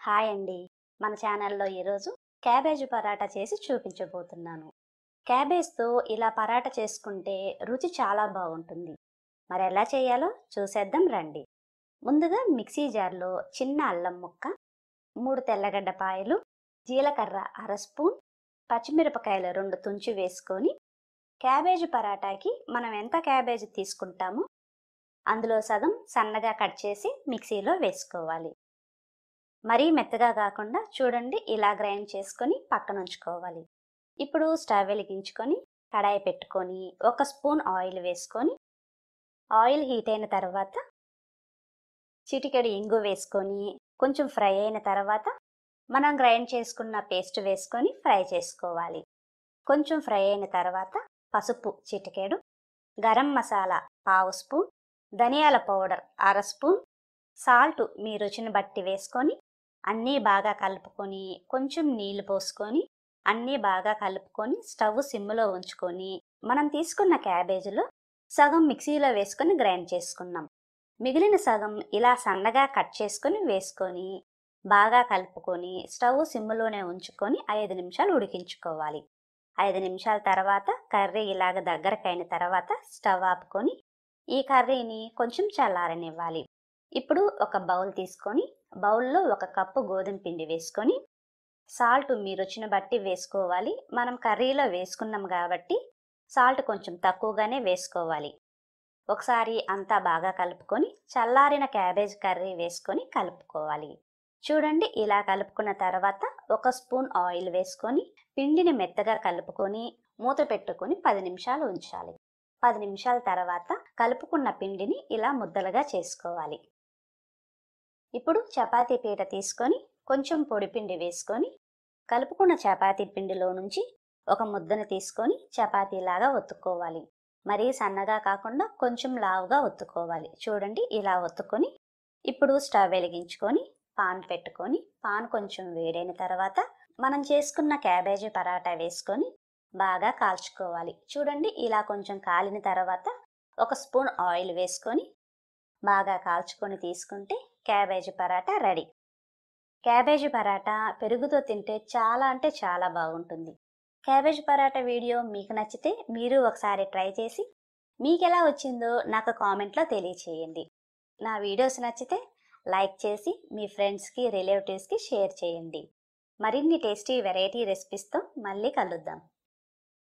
hi అండి మన ఛానల్లో ఈరోజు క్యాబేజ్ పరాటా చేసి చూపించబోతున్నాను క్యాబేజ్తో ఇలా పరాటా చేసుకుంటే రుచి చాలా బాగుంటుంది మరి ఎలా చేయాలో చూసేద్దాం రండి ముందుగా మిక్సీ జార్లో చిన్న అల్లం ముక్క మూడు తెల్లగడ్డ పాయలు జీలకర్ర అర స్పూన్ పచ్చిమిరపకాయలు రెండు తుంచి వేసుకొని క్యాబేజ్ పరాటాకి మనం ఎంత క్యాబేజ్ తీసుకుంటామో అందులో సగం సన్నగా కట్ చేసి మిక్సీలో వేసుకోవాలి మరీ మెత్తగా కాకుండా చూడండి ఇలా గ్రైండ్ చేసుకొని పక్కన ఉంచుకోవాలి ఇప్పుడు స్టవ్ వెలిగించుకొని కడాయి పెట్టుకొని ఒక స్పూన్ ఆయిల్ వేసుకొని ఆయిల్ హీట్ అయిన తర్వాత చిటికెడు ఇంగు వేసుకొని కొంచెం ఫ్రై అయిన తర్వాత మనం గ్రైండ్ చేసుకున్న పేస్ట్ వేసుకొని ఫ్రై చేసుకోవాలి కొంచెం ఫ్రై అయిన తర్వాత పసుపు చిటికెడు గరం మసాలా పావు స్పూన్ ధనియాల పౌడర్ అర స్పూన్ సాల్ట్ మీ రుచిని బట్టి వేసుకొని అన్నీ బాగా కలుపుకొని కొంచెం నీళ్లు పోసుకొని అన్నీ బాగా కలుపుకొని స్టవ్ సిమ్లో ఉంచుకొని మనం తీసుకున్న క్యాబేజీలో సగం మిక్సీలో వేసుకొని గ్రైండ్ చేసుకున్నాం మిగిలిన సగం ఇలా సన్నగా కట్ చేసుకొని వేసుకొని బాగా కలుపుకొని స్టవ్ సిమ్లోనే ఉంచుకొని ఐదు నిమిషాలు ఉడికించుకోవాలి ఐదు నిమిషాల తర్వాత కర్రీ ఇలాగ దగ్గరకైన తర్వాత స్టవ్ ఆపుకొని ఈ కర్రీని కొంచెం చల్లారనివ్వాలి ఇప్పుడు ఒక బౌల్ తీసుకొని బౌల్లో ఒక కప్పు గోధుమ పిండి వేసుకొని సాల్ట్ మీ రుచిని బట్టి వేసుకోవాలి మనం కర్రీలో వేసుకున్నాం కాబట్టి సాల్ట్ కొంచెం తక్కువగానే వేసుకోవాలి ఒకసారి అంతా బాగా కలుపుకొని చల్లారిన క్యాబేజ్ కర్రీ వేసుకొని కలుపుకోవాలి చూడండి ఇలా కలుపుకున్న తర్వాత ఒక స్పూన్ ఆయిల్ వేసుకొని పిండిని మెత్తగా కలుపుకొని మూత పెట్టుకొని పది నిమిషాలు ఉంచాలి పది నిమిషాల తర్వాత కలుపుకున్న పిండిని ఇలా ముద్దలుగా చేసుకోవాలి ఇప్పుడు చపాతీ పీట తీసుకొని కొంచెం పొడిపిండి వేసుకొని కలుపుకున్న చపాతీ పిండిలో నుంచి ఒక ముద్దను తీసుకొని చపాతీలాగా ఒత్తుకోవాలి మరీ సన్నగా కాకుండా కొంచెం లావుగా ఒత్తుకోవాలి చూడండి ఇలా ఒత్తుకొని ఇప్పుడు స్టవ్ వెలిగించుకొని పాన్ పెట్టుకొని పాన్ కొంచెం వేడైన తర్వాత మనం చేసుకున్న క్యాబేజీ పరాటా వేసుకొని బాగా కాల్చుకోవాలి చూడండి ఇలా కొంచెం కాలిన తర్వాత ఒక స్పూన్ ఆయిల్ వేసుకొని బాగా కాల్చుకొని తీసుకుంటే cabbage paratha ready cabbage paratha పెరుగుతో తింటే చాలా అంటే చాలా బాగుంటుంది క్యాబేజ్ పరాటా వీడియో మీకు నచ్చితే మీరు ఒకసారి ట్రై చేసి మీకు ఎలా వచ్చిందో నాకు కామెంట్లో తెలియచేయండి నా వీడియోస్ నచ్చితే లైక్ చేసి మీ ఫ్రెండ్స్కి రిలేటివ్స్కి షేర్ చేయండి మరిన్ని టేస్టీ వెరైటీ రెసిపీస్తో మళ్ళీ కలుద్దాం